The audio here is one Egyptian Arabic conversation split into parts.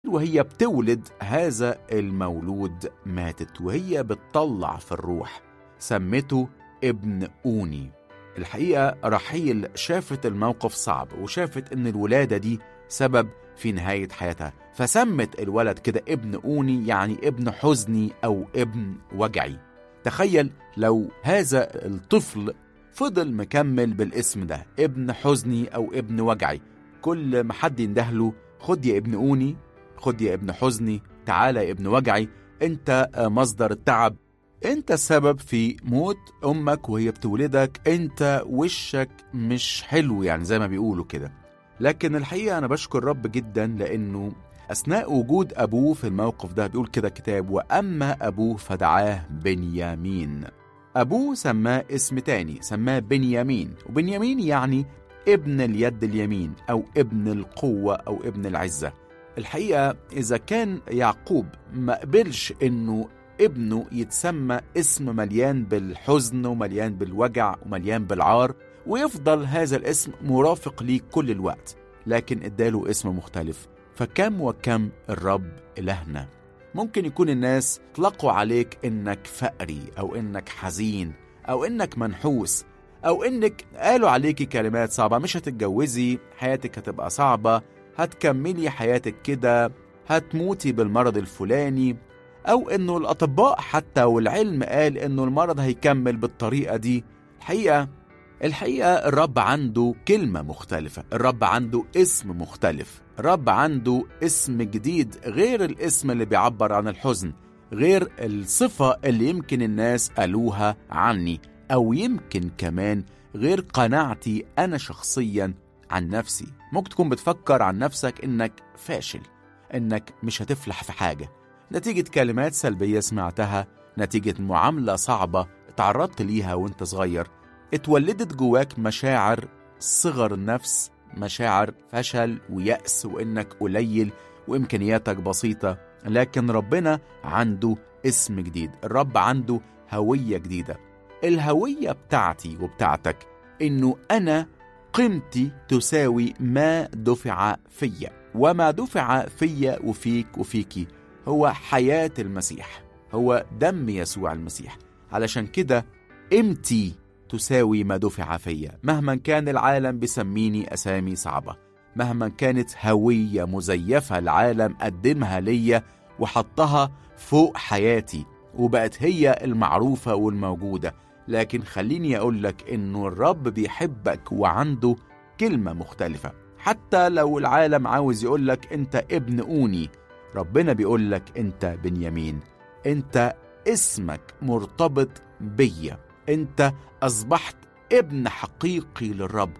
وهي بتولد هذا المولود ماتت وهي بتطلع في الروح سمته ابن أوني الحقيقة رحيل شافت الموقف صعب وشافت ان الولادة دي سبب في نهاية حياتها فسمت الولد كده ابن أوني يعني ابن حزني أو ابن وجعي تخيل لو هذا الطفل فضل مكمل بالاسم ده ابن حزني أو ابن وجعي كل ما حد يندهله خد يا ابن أوني خد يا ابن حزني تعالى يا ابن وجعي انت مصدر التعب انت السبب في موت امك وهي بتولدك انت وشك مش حلو يعني زي ما بيقولوا كده لكن الحقيقه انا بشكر رب جدا لانه اثناء وجود ابوه في الموقف ده بيقول كده كتاب واما ابوه فدعاه بنيامين ابوه سماه اسم تاني سماه بنيامين وبنيامين يعني ابن اليد اليمين او ابن القوه او ابن العزه الحقيقه اذا كان يعقوب ما قبلش انه ابنه يتسمى اسم مليان بالحزن ومليان بالوجع ومليان بالعار ويفضل هذا الاسم مرافق ليه كل الوقت لكن اداله اسم مختلف فكم وكم الرب إلهنا ممكن يكون الناس اطلقوا عليك انك فقري او انك حزين او انك منحوس او انك قالوا عليكي كلمات صعبة مش هتتجوزي حياتك هتبقى صعبة هتكملي حياتك كده هتموتي بالمرض الفلاني أو إنه الأطباء حتى والعلم قال إنه المرض هيكمل بالطريقة دي الحقيقة الحقيقة الرب عنده كلمة مختلفة الرب عنده اسم مختلف الرب عنده اسم جديد غير الاسم اللي بيعبر عن الحزن غير الصفة اللي يمكن الناس قالوها عني أو يمكن كمان غير قناعتي أنا شخصيا عن نفسي ممكن تكون بتفكر عن نفسك إنك فاشل إنك مش هتفلح في حاجة نتيجة كلمات سلبية سمعتها نتيجة معاملة صعبة تعرضت ليها وانت صغير اتولدت جواك مشاعر صغر النفس مشاعر فشل ويأس وإنك قليل وإمكانياتك بسيطة لكن ربنا عنده اسم جديد الرب عنده هوية جديدة الهوية بتاعتي وبتاعتك إنه أنا قيمتي تساوي ما دفع فيا وما دفع فيا وفيك وفيكي هو حياة المسيح هو دم يسوع المسيح علشان كده قيمتي تساوي ما دفع فيا مهما كان العالم بيسميني أسامي صعبة مهما كانت هوية مزيفة العالم قدمها ليا وحطها فوق حياتي وبقت هي المعروفة والموجودة لكن خليني أقول لك إنه الرب بيحبك وعنده كلمة مختلفة حتى لو العالم عاوز يقول لك أنت ابن أوني ربنا بيقول لك أنت بنيامين أنت اسمك مرتبط بيا أنت أصبحت ابن حقيقي للرب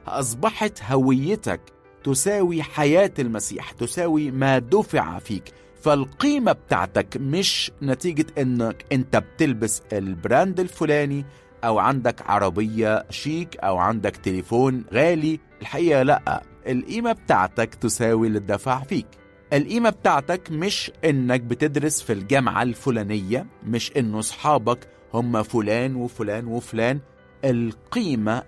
أصبحت هويتك تساوي حياة المسيح تساوي ما دفع فيك فالقيمة بتاعتك مش نتيجة انك انت بتلبس البراند الفلاني او عندك عربية شيك او عندك تليفون غالي الحقيقة لا القيمة بتاعتك تساوي اللي اتدفع فيك القيمة بتاعتك مش انك بتدرس في الجامعة الفلانية مش انه اصحابك هم فلان وفلان وفلان القيمة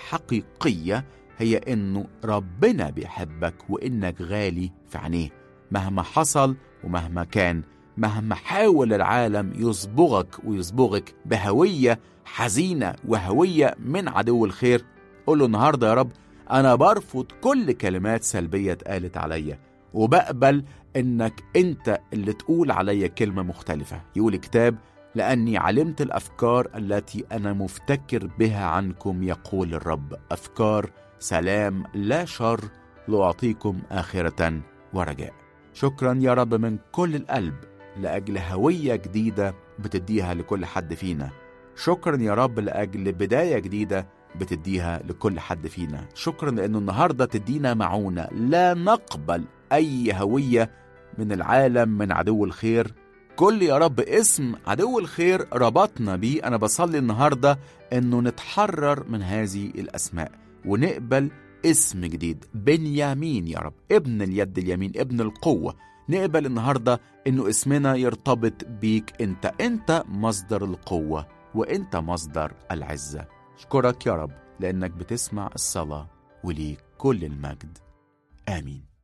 الحقيقية هي انه ربنا بيحبك وانك غالي في عينيه مهما حصل ومهما كان مهما حاول العالم يصبغك ويصبغك بهوية حزينة وهوية من عدو الخير قول له النهاردة يا رب أنا برفض كل كلمات سلبية اتقالت عليا وبقبل إنك أنت اللي تقول عليا كلمة مختلفة يقول كتاب لأني علمت الأفكار التي أنا مفتكر بها عنكم يقول الرب أفكار سلام لا شر لأعطيكم آخرة ورجاء شكرا يا رب من كل القلب لأجل هوية جديدة بتديها لكل حد فينا شكرا يا رب لأجل بداية جديدة بتديها لكل حد فينا شكرا لأنه النهاردة تدينا معونة لا نقبل أي هوية من العالم من عدو الخير كل يا رب اسم عدو الخير ربطنا بيه أنا بصلي النهاردة أنه نتحرر من هذه الأسماء ونقبل اسم جديد بنيامين يا رب ابن اليد اليمين ابن القوة نقبل النهاردة انه اسمنا يرتبط بيك انت انت مصدر القوة وانت مصدر العزة اشكرك يا رب لانك بتسمع الصلاة وليك كل المجد امين